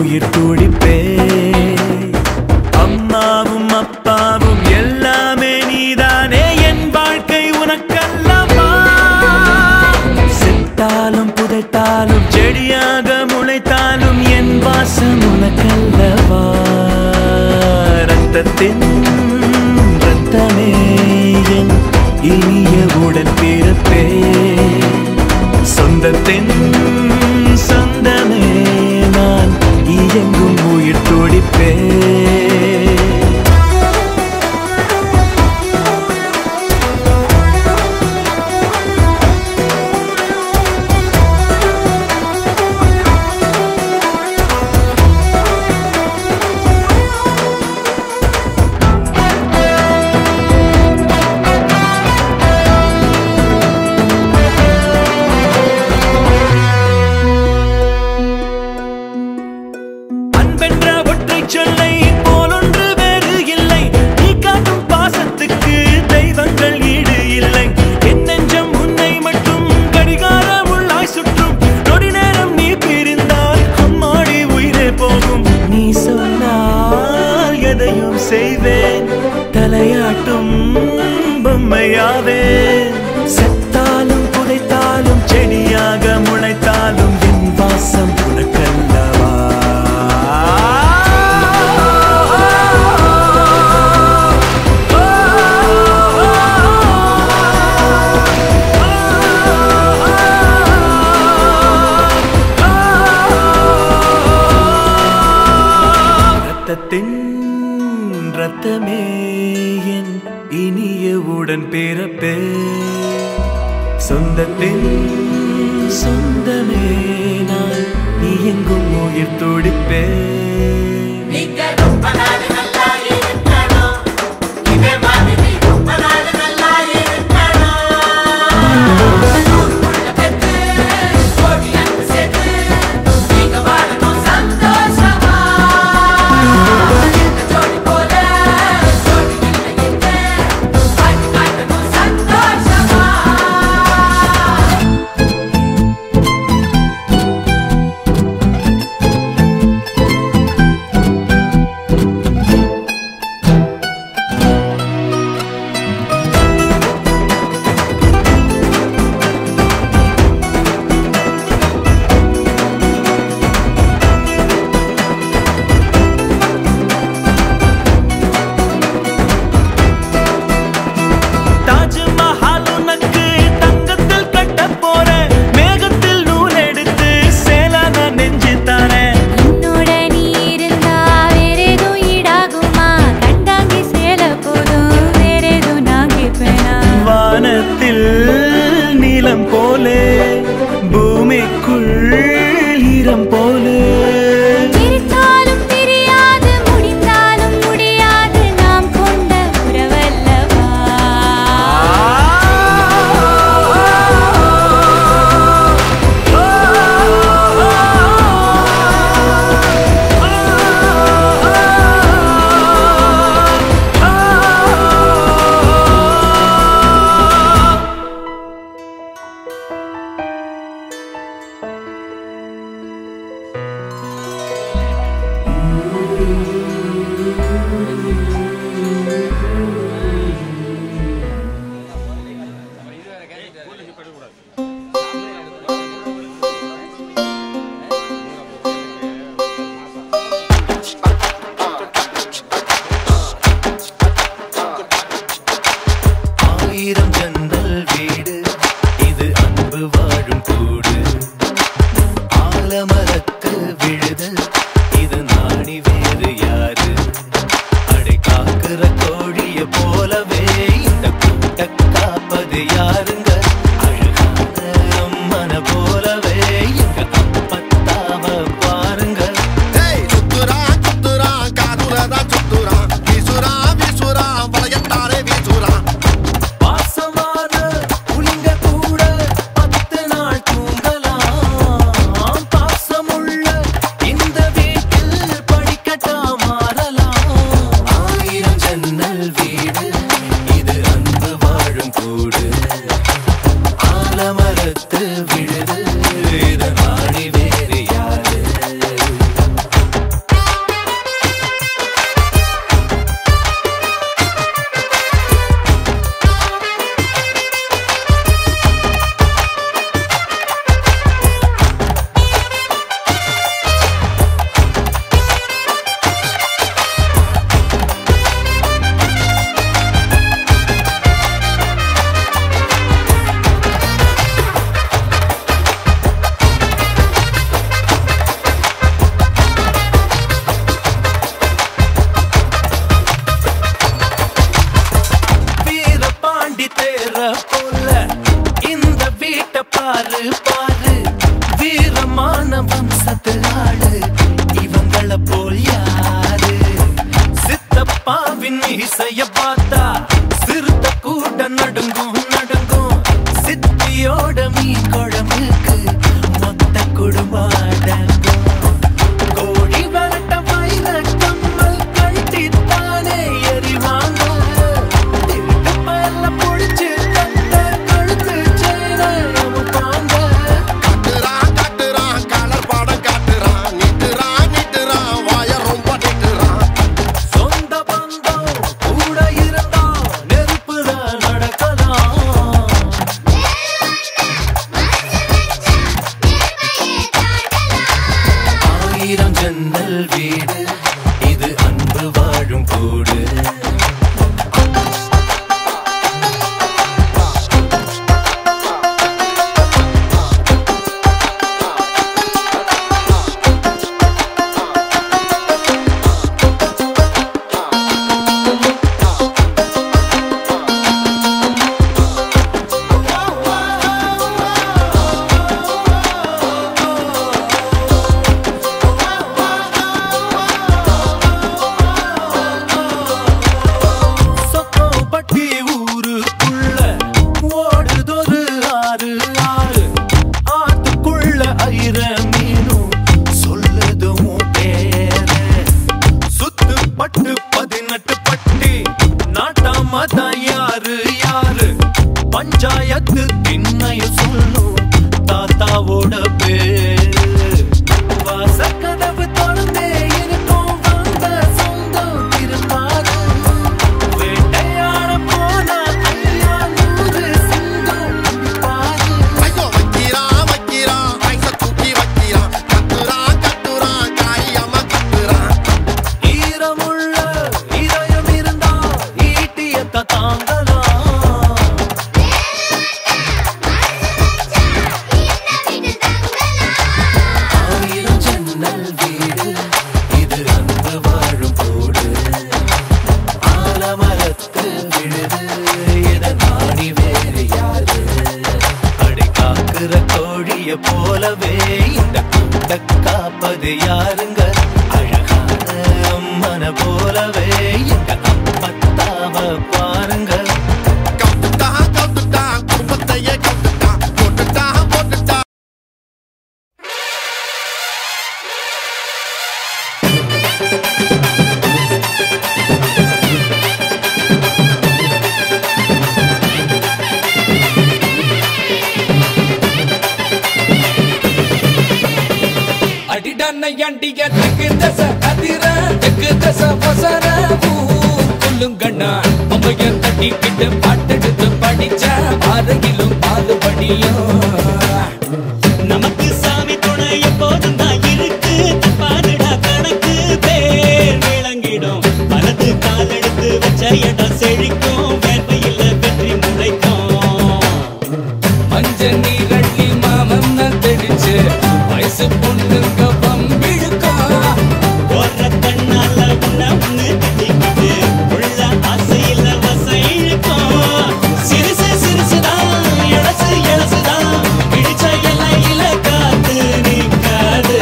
உயிர் துடிப்பே அம்மாவும் அப்பாவும் எல்லாமே நீதானே என் வாழ்க்கை உனக்கல்லவா செத்தாலும் புதைத்தாலும் செடியாக முளைத்தாலும் என் வாசம் உனக்கல்லவா ரத்தத்தின் ரத்தமே என் இனிய உடன் பிறப்பே சொந்தத்தின் சொந்தமே நான் இயங்கும் உயிர் துடிப்பே அன்பென்ற ஒற்றை சொல்லை போலொன்று வேறு இல்லை நீ காட்டும் பாசத்துக்கு தெய்வங்கள் ஈடு இல்லை என் நெஞ்சம் உன்னை மட்டும் கடிகார உள்ளாய் சுற்றும் நொடி நேரம் நீ பிரிந்தால் அம்மாடி உயிரே போகும் நீ சொன்னால் எதையும் செய்வேன் தலையாட்டும் பொம்மையாவே செத்தாலும் புதைத்தாலும் செடியாக முளைத்தாலும் என் வாசம் உனக்கல்லவா ரத்தத்தின் ரத்தமே என் இனிய உடன் பிறப்பே சொந்தத்தின் சொந்தமே நான் நீ எங்கும் உயிர் துடிப்பே நீங்க ரொம்ப நாள் நல்லா இருக்கணும் இதே மாதிரி ரொம்ப நாள் நல்லா இருக்கணும் ஊருக்குள்ள பெத்து கோடி அன்பு சேர்த்து நீங்க வாழணும் சந்தோஷமா இந்த ஜோடி போல ஜோடி இல்லை எங்க வாழ்க்கை காட்டணும் சந்தோஷமா தாஜ்மஹால் உனக்கு தங்கத்தில் கட்ட போறேன் மேகத்தில் நூல் எடுத்து சேல நான் நெஞ்சு தரேன் என்னோட நீ இருந்தா வேற எதுவும் ஈடாகுமா கண்டாங்கி சேல போதும் வேற எதுவும் நான் கேட்பேனா வானத்தில் நீலம் போலே பூமிக்குள் ஈரம் போலே பிரித்தாலும் பிரியாது முடிந்தாலும் முடியாது நாம் கொண்ட உறவல்லவா ஆயிரம் ஜன்னல் வீடு இது அன்பு வாழும் கூடு ஆலமரத்து விழுது இது நாணி வேறு யாரு அடை காக்குற கோழிய போலவே இந்த கூட்ட காப்பது யாருங்க அழகான அம்மன போலவே எங்க அப்பத்தாவ பாருங்க ஏய் சுத்துறான் சுத்துறான் காதுலதான் சுத்துறான் வீசுறான் வீசுறான் வளையத்தாரே வீசுறான் பாசமான புலிங்க கூட பத்து நாள் தூங்கலாம் பாசமுள்ள இந்த ஆயிரம் ஜன்னல் வீடு இது அன்பு வாழும் கூடு சொக்கோப்பட்டி ஊருக்குள்ள ஓடுதொரு ஆறு ஆறு ஆத்துக்குள்ள ஐர மீனும் சொல்லுதும் பேர சுத்து பட்டு பதினெட்டு பட்டி நாட்டாம தான் யாரு யாரு பஞ்சாயத்து திண்ணைய சொல்லும் தாத்தாவோட பேரு வாசக்கதவு திறந்தே இருக்கும் வந்த சொந்தம் திரும்பாது வேட்டையாட போன ஐயா நூறு சிங்கம் பாரு ஐயோ வைக்கிறான் வைக்கிறான் ஐச தூக்கி வைக்கிறான் கத்துறான் கத்துறான் காரியமா கத்துறான் ஈரமுள்ள இதயம் இருந்தா ஈட்டியத்த தாங்கலாம் ஆயிரம் ஜன்னல் வீடு இது அன்பு வாழும் கூடு ஆலமரத்து விழுது என நாடி வேறு யாரு அடை காக்குற கோழிய போலவே இந்த கூட்ட காப்பது யாருங்க அழகான அம்மன போலவே எங்க அப்பத்தாவ பாருங்க கவுத்துட்டான் கவுத்துட்டான் குடும்பத்தையே கவுத்துட்டான் போட்டுட்டான் போட்டுட்டான் அடிடான அண்டிய தெக்கு தச அதிர தெக்கு தச வசர கொல்லுங்கண்ணா அம்மைய தட்டிக்கிட்டு பாட்டெடுத்து படிச்ச அருகிலும் பாது படியும் நமக்கு சாமி துணை எப்போதும் தான் இருக்கு தப்பாதுடா கணக்கு பேர் விளங்கிடும் வலது கால் எடுத்து வச்ச இடம் செழிக்கும் வேர்வையில் வெற்றி முளைக்கும் மஞ்ச நீரள்ளி மாமன்ன தெளிச்சு வயசு பொண்ணுங்க பம்பிழுக்கும் ஒரு கண்ணால உன்ன ஒண்ணு திட்டிக்கிட்டு உள்ள ஆசையில வசம் இழுக்கும் சிறுசு சிறுசுதான் இளசு இளசுதான் பிடிச்ச எல்லையில காத்து நிற்காது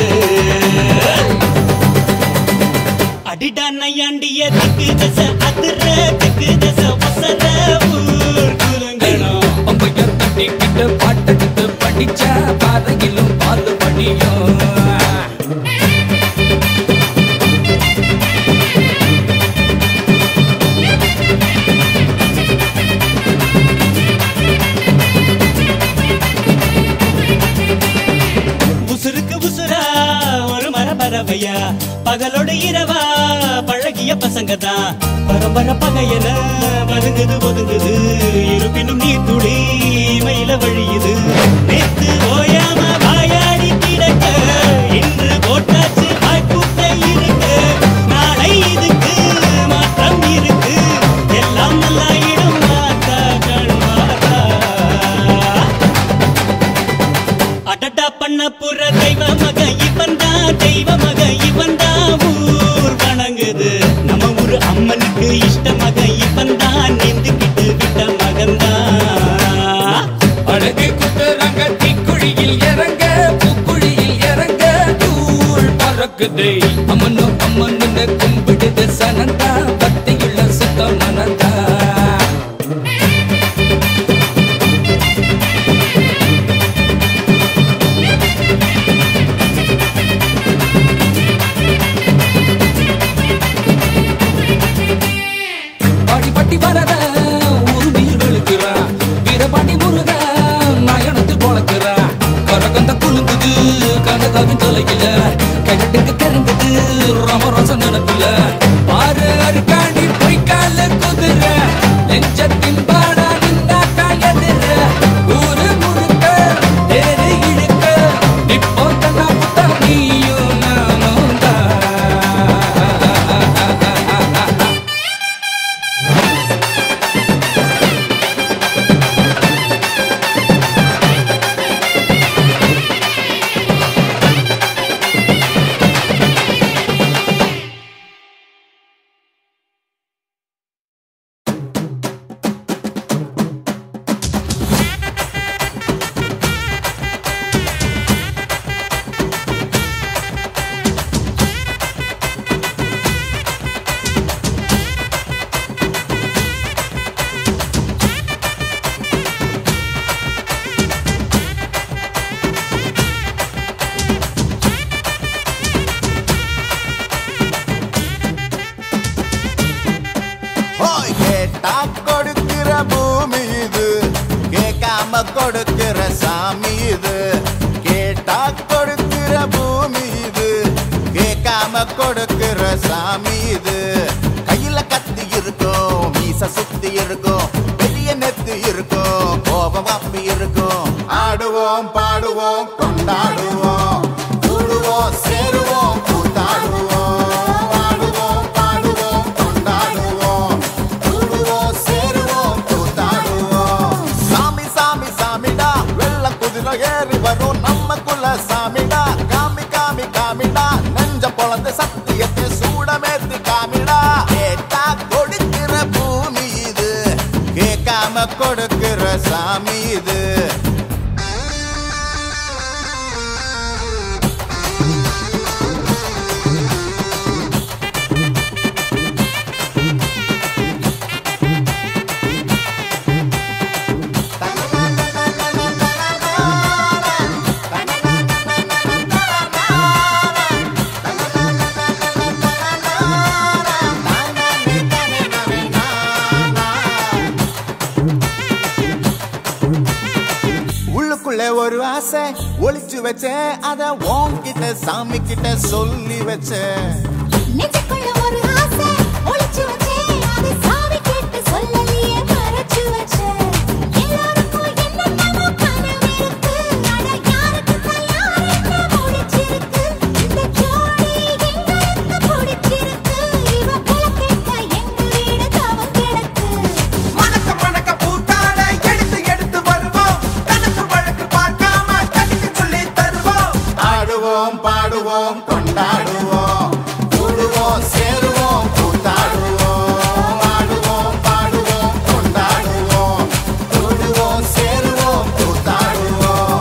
அடிடா நையாண்டிய திக்கு தச அதிர திக்கு தச வசர ஊர் குலங்கணும் அம்மைய தட்டிக்கிட்டு பாட்டெடுத்து படிச்ச பாதையிலும் பாது படியும் உசுருக்கு உசுரா ஒரு மர பறவையா பகலோட இரவா பழகிய பசங்க தான் பரம்பர பகையன பதுங்குது ஒதுங்குது இருப்பினும் நீ துளி மயில வழியுது நேத்து ஓயாம வாயாடி கிடக்க இன்று போட்டாச்சு வாய்ப்புட்டை இருக்கு நாளை இதுக்கு மாற்றம் இருக்கு எல்லாம் நல்லாயிடும் மாத்தா கண் மாத்தா அடடா பண்ண புற தெய்வ மக இவன் தான் தெய்வ மக இவன் தான் ஊர் வணங்குது நம்ம ஊரு அம்மனுக்கு இஷ்ட மக இவன் தான் நீந்துக்கிட்டு விட்ட மகன்தான் அழகு குத்துறாங்க தீக்குழியில் இறங்க பூக்குழியில் இறங்க தூள் பறக்குது அம்மனோ அம்மன்னு கும்பிடுது சனந்தா பக்தியுள்ள சுத்தம் நனந்தா பாடி பட்டி வரத ஒரு நீர் வெளுக்கிறா வீரபாண்டி முருக நயனத்து பொழக்கிறா கரகந்த குலுங்குது கனகாவின் தொலையில கிழட்டுக்கு தெரிந்தது ரமரசம் நினப்பில பாரு அருக்காண்டி பொய்க்கால குதிரை நெஞ்சத்தின் பாடா நின்னாக்கா எதிர ஊரு முழுக்க தேரு இழுக்க இப்போ தன்னா புத்தா நீயும் நானும் கேட்டா கொடுக்கிற பூமி இது கேட்காம கொடுக்கிற சாமி இது கேட்டா கொடுக்கிற பூமி இது கேட்காம கொடுக்கிற சாமி இது கையில கத்தி இருக்கும் மீச சுத்தி இருக்கும் பெரிய நெத்து இருக்கும் கோபம் அப்பி இருக்கும் ஆடுவோம் பாடுவோம் கொண்டாடுவோம் கூடுவோம் சேருவோம் கூத்தாடுவோம் ஆடுவோம் பாடுவோம் கொண்டாடுவோம் கூடுவோம் சேருவோம் கூத்தாடுவோம் சாமி சாமி சாமிடா வெள்ளம் குதிரை ஏறி வரும் நம்ம குல சாமிடா காமி காமி காமிடா நெஞ்ச பொழந்த சத்தியத்தை சூடமேத்தி காமிடா கேட்டா கொடுக்கிற பூமி இது கேட்காம கொடுக்கிற சாமி இது உள்ளுக்குள்ள ஒரு ஆசை ஒளிச்சு வச்சேன் அத உன்கிட்ட சாமி கிட்ட சொல்லி வச்சேன் நெஞ்சுக்குள்ள ஒரு ஆசை ஒளிச்சு வச்சேன் அது சாவி கேட்டு சொல்லலையே மறைச்சு வச்சேன் எல்லாருக்கும் என்னென்னமோ கனவு இருக்கு அட யாருக்கு தயார் என்ன முடிச்சிருக்கு இந்த ஜோடி எங்களுக்கு பிடிச்சிருக்கு இவ கிழக்கிட்ட எங்க வீடு தவம் கிடக்கு மணக்க மணக்க பூத்தாட எடுத்து எடுத்து வருவோம் கணக்கு வழக்கு பார்க்காம கடிக்க சொல்லி தருவோம் ஆடுவோம் பாடுவோம் கொண்டாடுவோம் கூடுவோம் சேருவோம் கூத்தாடுவோம் ஆடுவோம் பாடுவோம் கொண்டாடுவோம் கூடுவோம் சேருவோம் கூத்தாடுவோம்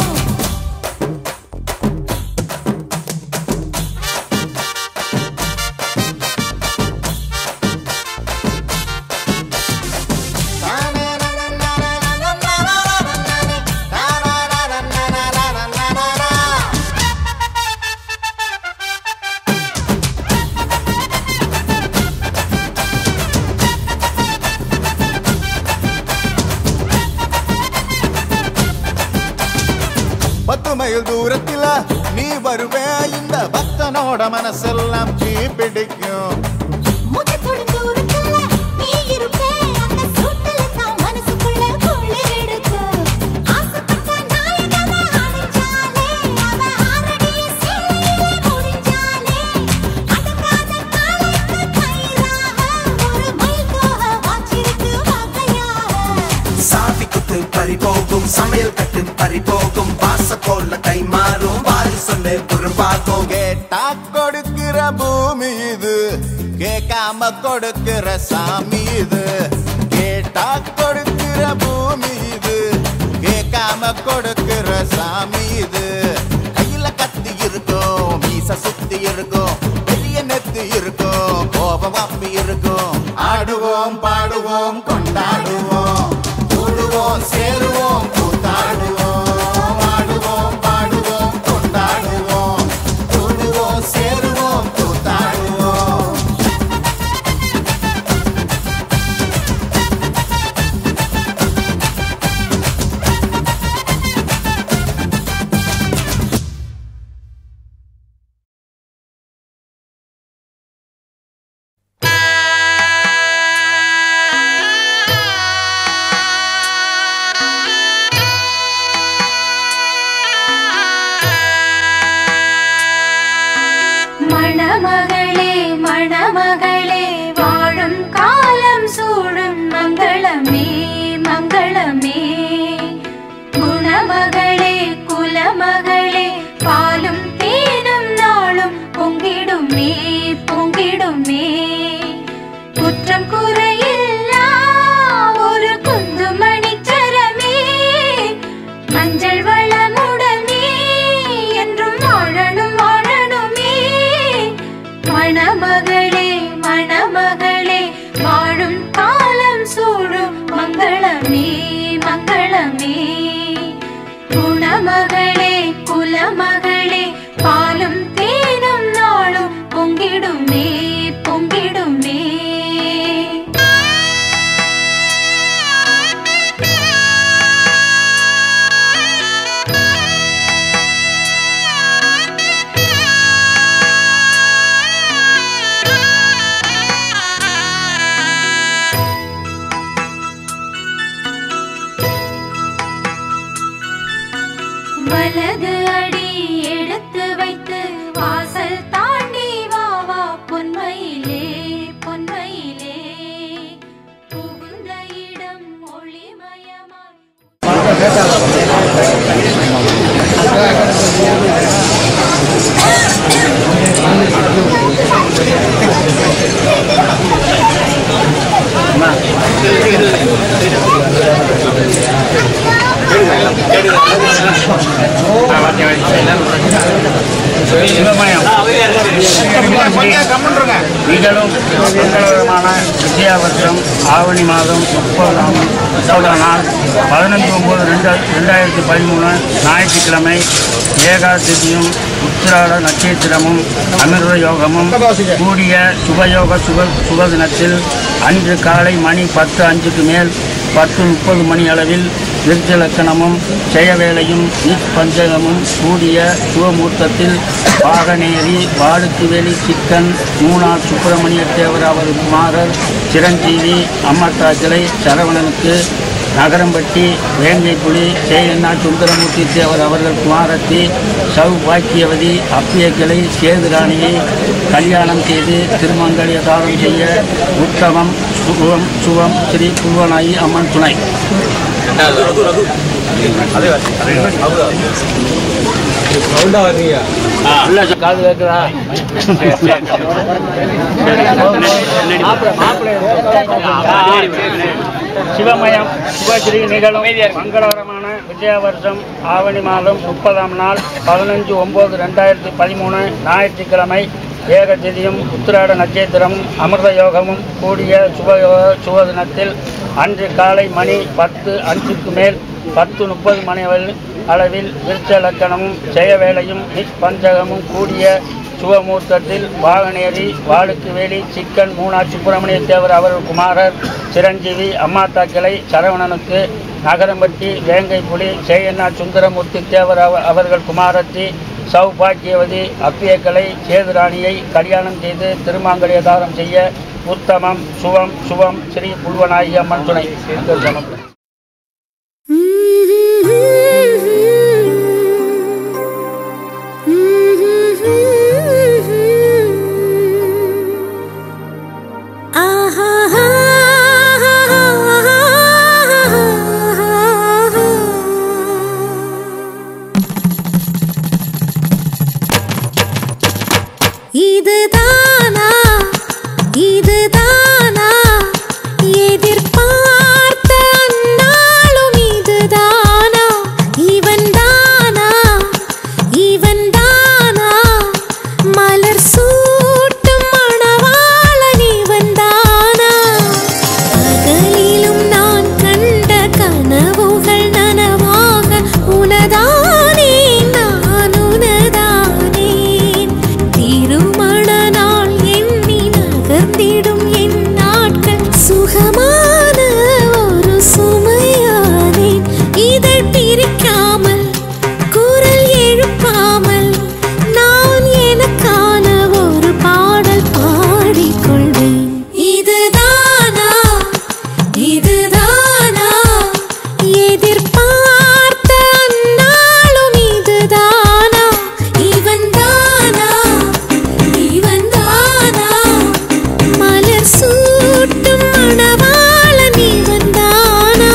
பத்து மைல் தூரத்தில நீ வருவே இந்த பக்தனோட மனசெல்லாம் தீ பிடிக்கும் முகத்தோட தூரத்துல நீ இருப்பே அந்த சூட்டுல தான் மனசுக்குள்ள குளிர் எடுக்கு ஆசைப்பட்ட நாயகனை அணைச்சாலே அவ ஆரடிய சேலையிலே முடிஞ்சாலே அடங்காத காலைக்கு கயிறாக ஒரு மைல்கோக வாச்சிருக்கு வகையாக சாவி குத்து பறி போகும் சமையல் கட்டு பறி போகும் வாச போல கை மாறும் வாரி சொல்லு பொறுப்பாகும் கேட்டா கொடுக்கிற பூமி இது கேட்காம கொடுக்கிற சாமி இது கேட்டா கொடுக்கிற பூமி இது கேட்காம கொடுக்கிற சாமி இது கையில கத்தி இருக்கும் மீச சுத்தி இருக்கும் பெரிய நெத்து இருக்கும் கோபம் அப்பி இருக்கும் ஆடுவோம் பாடுவோம் கொண்டாடுவோம் கூடுவோம் சேருவோம் கூத்தாடுவோம் ஆடுவோம் பாடுவோம் கொண்டாடுவோம் கூடுவோம் சேருவோம் கூத்தாடுவோம் மணமகளே மணமகளே வாழும் காலம் சூழும் மங்களமே மங்களமே குணமகளே குலமகளே பாலும் தேனும் நாளும் பொங்கிடுமே பொங்கிடுமே குற்றம் குறையில்லா ஒரு குந்துமணிச்சரமே மஞ்சள் வளமுடனே என்றும் வாழணும் வாழணுமே மணமகளே மணமகளே வாழும் காலம் சூழும் மங்களமே நிகழும் மங்களகரமான வித்யாவர்ஷம் ஆவணி மாதம் முப்பதாம் முப்பதாம் நாள் பதினஞ்சு ஒம்பது ரெண்டு ரெண்டாயிரத்தி பதிமூணு ஞாயிற்றுக்கிழமை ஏகாதசியும் உத்திராட நட்சத்திரமும் அமிர்த யோகமும் கூடிய சுபயோக சுப சுபதினத்தில் அன்று காலை மணி பத்து அஞ்சுக்கு மேல் பத்து முப்பது மணி அளவில் விருச்சலக்கணமும் செயவேளையும் பஞ்சகமும் கூடிய சுவமூர்த்தத்தில் வாகனேரி வாழுத்துவேலி சிக்கன் மூணார் சுப்பிரமணிய தேவர் அவர் குமாரர் சிரஞ்சீவி அம்மத்தாக்கிளை சரவணனுக்கு நகரம்பட்டி வேங்கை புலி சேயண்ணா சுந்தரமூர்த்தி தேவர் அவர்கள் குமாரத்தி சௌபாக்கியவதி அப்பியக்கிளை சேதுராணியை கல்யாணம் செய்து திருமங்கலிய தாரம் செய்ய உத்தமம் சுகம் சுகம் ஸ்ரீ புல்வனாயி அம்மன் துணை இல்ல சார், காது கேட்குதா சிவமயம் சிவஸ்ரீ நிகழும் மங்களகரமான விஜயவர்ஷம் ஆவணி மாதம் முப்பதாம் நாள் பதினஞ்சு ஒம்பது ரெண்டாயிரத்தி பதிமூணு ஞாயிற்றுக்கிழமை ஏகதிதியும் உத்திராட நட்சத்திரமும் அமிர்த யோகமும் கூடிய சுபயோக சுபதினத்தில் அன்று காலை மணி பத்து அஞ்சுக்கு மேல் பத்து முப்பது மணி அளவில் அளவில் விருச்ச லக்கணமும் ஜெயவேளையும் பஞ்சகமும் கூடிய சுபமுகூர்த்தத்தில் வாகனேரி வாழுக்கு வேலி சிக்கன் மூணா சுப்பிரமணிய தேவர் அவர்கள் குமாரர் சிரஞ்சீவி அம்மாத்தாக்கிளை சரவணனுக்கு நகரம்பட்டி வேங்கை புலி சேயண்ணா சுந்தரமூர்த்தி தேவர் அவ- அவர்கள் குமாரத்தி சௌபாக்கியவதி அப்பியக்கலை சேதுராணியை கல்யாணம் செய்து திருமாங்கலிய தாரம் செய்ய உத்தமம் சுவம் சுவம் ஸ்ரீ புல்வநாயகி அம்மன் துணை இதுதானா இதுதானா எதிர்பார்த்த அந்நாளும் இதுதானா இவன் தானா இவன் தானா மலர் சூட்டும் மணவாளன் இவன் தானா பகலிலும் நான் கண்ட கனவுகள் நனவாக உனதானே நான் உனதானேன் திருமண நாள் எண்ணி நகர்ந்திடும் என் நாட்கள் சுகமான ஒரு சுமையானேன் இதழ் பிரிக்காமல் குரல் எழுப்பாமல் நான் எனக்கான ஒரு பாடல் பாடிக்கொள்வேன் இதுதானா இதுதானா எதிர்பார்த்த அந்நாளும் இதுதானா இவன் தானா இவன் தானா மலர் சூட்டும் மணவாளன் இவன் தானா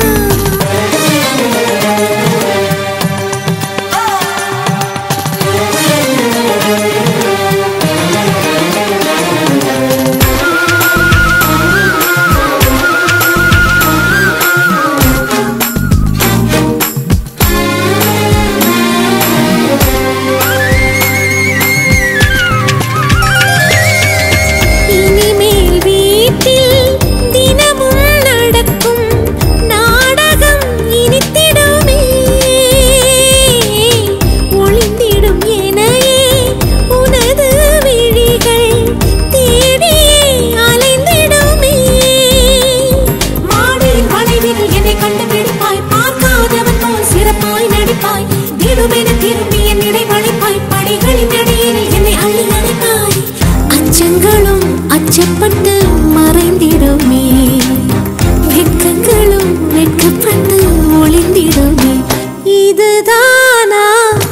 இனிமேல் வீட்டில் தினமும் நடக்கும் நாடகம் இனித்திடுமே ஒளிந்திடும் எனையே உனது விழிகள் தேடியே அலைந்திடுமே மாடியின் வளைவில் என்னை கண்டுபிடிப்பாய் பார்க்காதவன் போல் சிறப்பாய் நடிப்பாய் திடுமென திரும்பி என் இடை வளைப்பாய் படிகளின் அடியில் என்னை அள்ளி அணைப்பாய் அச்சங்களும் அச்சப்பட்டு மறைந்திடுமே வெட்கங்களும் வெட்கப்பட்டு ஒளிந்திடுமே இதுதானா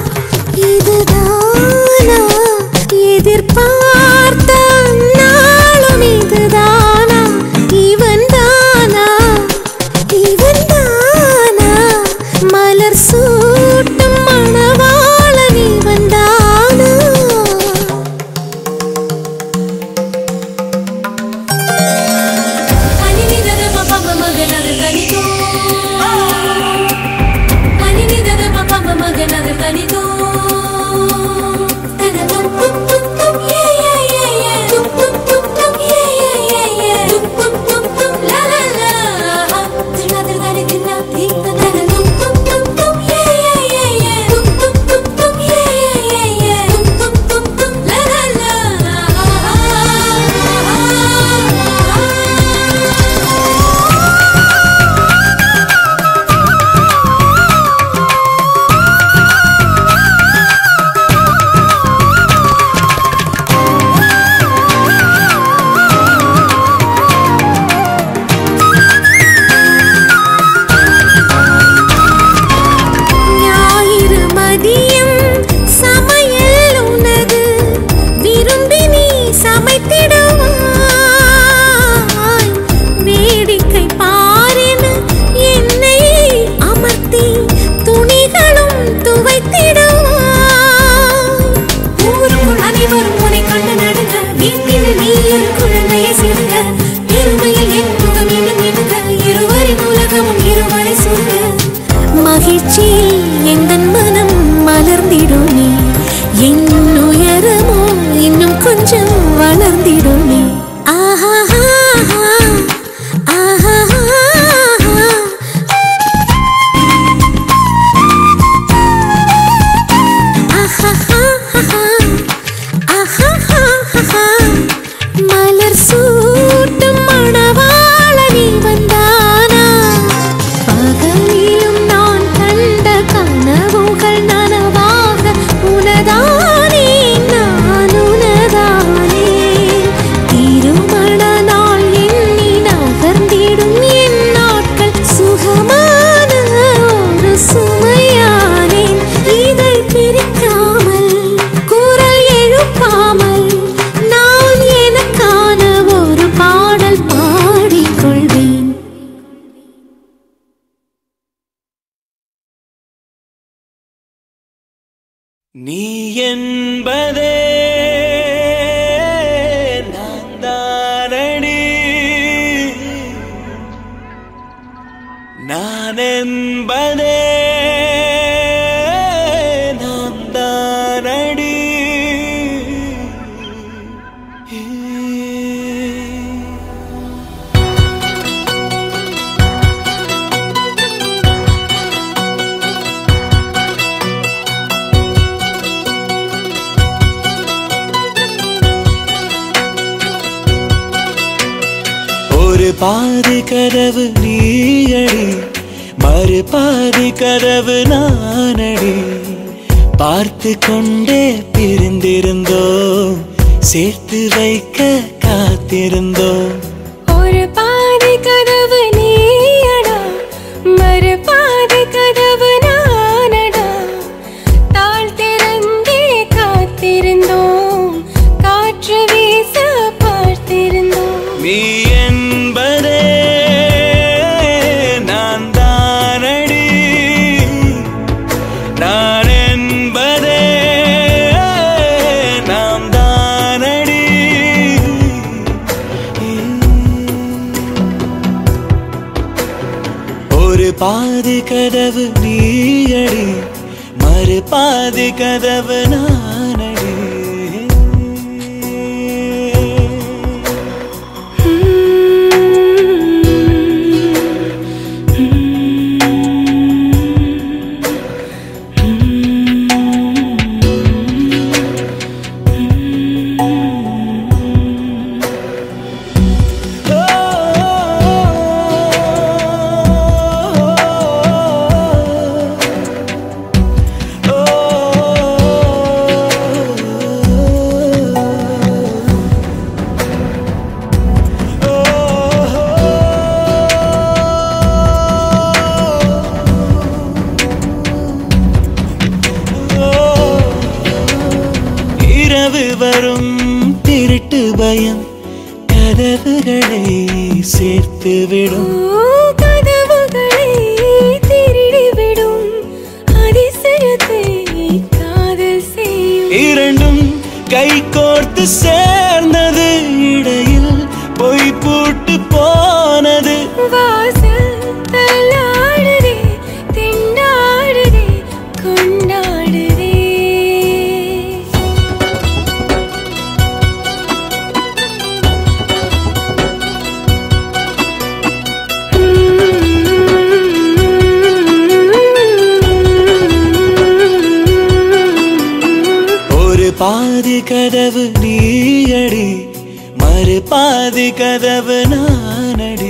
இதுதானா எதிர்பார்த்த நாளும் இதுதானா இவன் தானா இவன் தானா மலர் சூட்டும் மணவாளன் இவன் தானா பாதி கதவு நீயடி மறு பாதி கதவு நானடி பார்த்து கொண்டே பிரிந்திருந்தோம் சேர்த்து வைக்க காத்திருந்தோம் ஒரு பாதி கதவு நீயடா மறு பாதி கதவு நானடா தாழ் திறந்தே காத்திருந்தோம் காற்று வீச பார்த்திருந்தோம் நீ என்பதே நான் தானடி நான் என்பதே நாம் தானடி ஒரு பாதி கதவு நீயடி மறு பாதி கதவு நானடி இரவு வரும் திருட்டு பயம் கதவுகளை சேர்த்து விடும் ஓ, கதவுகளை திருடிவிடும் அதிசயத்தை காதல் செய்யும் இரண்டும் கை கோர்த்து சேர்ந்தது இடையில் பொய் பூட்டு போனது வாசல் தள்ளாடுதே திண்டாடுதே கொண்டாடுதே ஒரு பாதி கதவு நீயடி மறு பாதி கதவு நானடி